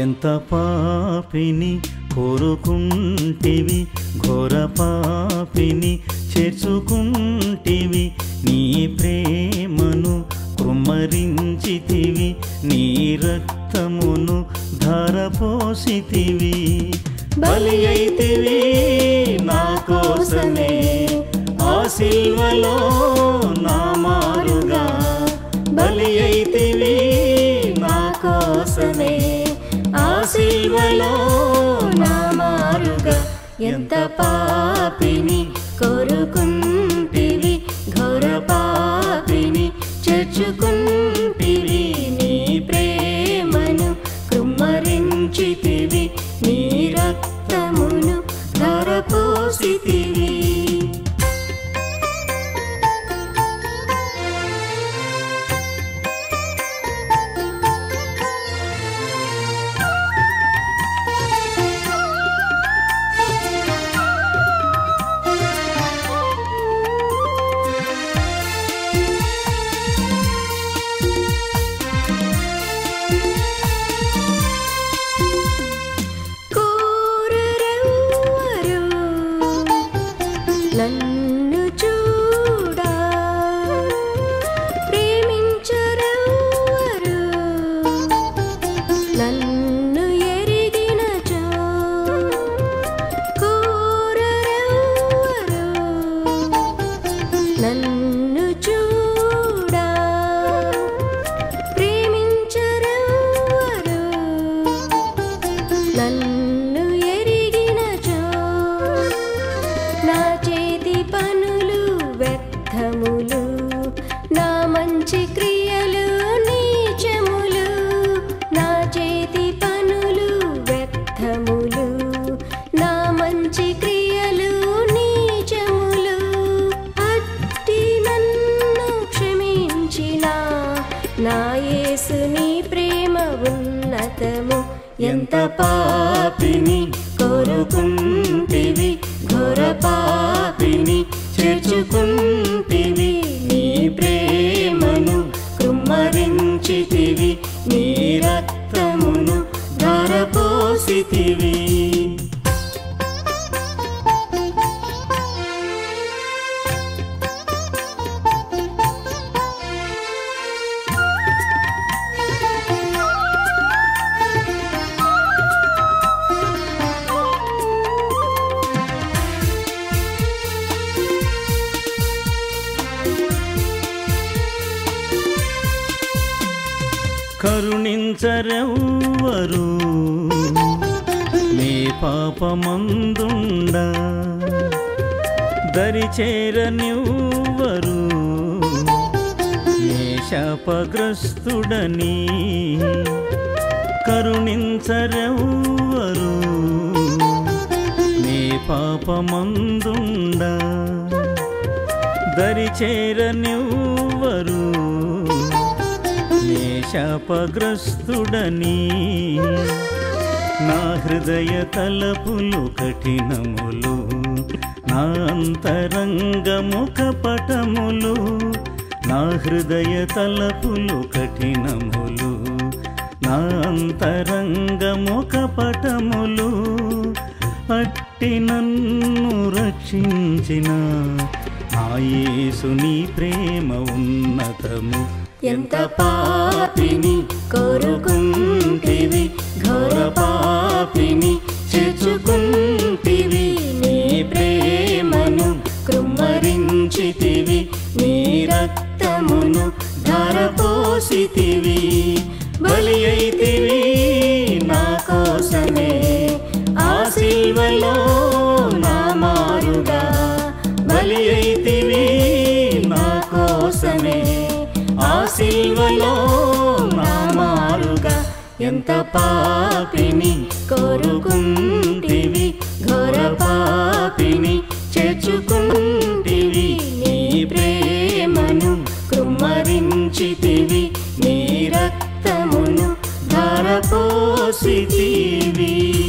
ఎంత పాపిని కోరుకుంటివి ఘోర పాపిని చేర్చుకుంటివి నీ ప్రేమను కృమ్మరించితివి నీ రక్తమును ధారపోసితివి బలి అయితివి నా కోసమే ఆ సిల్వలో నా మారుగా బలి అయితివి నా కోసమే ఆ సిల్వలో నా మారుగా ఎంత పాపిని కోరుకుంటివి ఘోర పాపిని చేర్చుకుంటివి నీ ప్రేమను కృమ్మరించితివి నీ రక్తమును ధరపోసితివి కోరరెవ్వరు నన్ను చూడా ప్రేమించరెవ్వరు నన్ను ఎరిగినచో కోరరెవ్వరు నన్ను చూడా ప్రేమించరెవ్వరు నన్ను ఎరిగినచో నా చేతి పనులు వ్యర్థములు నా మంచి క్రియలు నీచములు నా చేతి పనులు వ్యర్థములు నా మంచి క్రియలు నీచములు అట్టి నన్ను క్షమించిన నా యేసుని ప్రేమ ఉన్నతము ఎంత పాపిని కోరుకుంటివి ఘోర పాపిని చేర్చుకుంటివి నీ ప్రేమను కృమ్మరించితివి నీ రక్తమును ధారపోసితివి కరుణించరెవ్వరు నీ పాపమందుండ దరిచేరనివ్వరు నీ శాపగ్రస్తుడని కరుణించరెవ్వరు నీ పాపమందుండ దరిచేరనివ్వరు నీ శాపగ్రస్తుడని నా హృదయ తలపులు కఠినములు నా అంతరంగముఖ పటములు నా హృదయ తలపులు కఠినములు నా అంతరంగముఖ పటములు అట్టి నన్ను రక్షించిన ఆ యేసుని ప్రేమ ఉన్నతము ఎంత పాపిని కోరుకుంటివి ఘోర పాపిని చేర్చుకుంటివి నీ ప్రేమను కృమ్మరించితివి నీ రక్తమును ధారపోసితివి బలి అయితివి నా కోసమే ఆ సిల్వలో నా మారుగా బలి అయితివి నా కోసమే ఆ సిల్వలో నా మారుగా ఎంత పాపిని కోరుకుంటివి ఘోర పాపిని చేర్చుకుంటివి నీ ప్రేమను కృమ్మరించితివి నీ రక్తమును ధారపోసితివి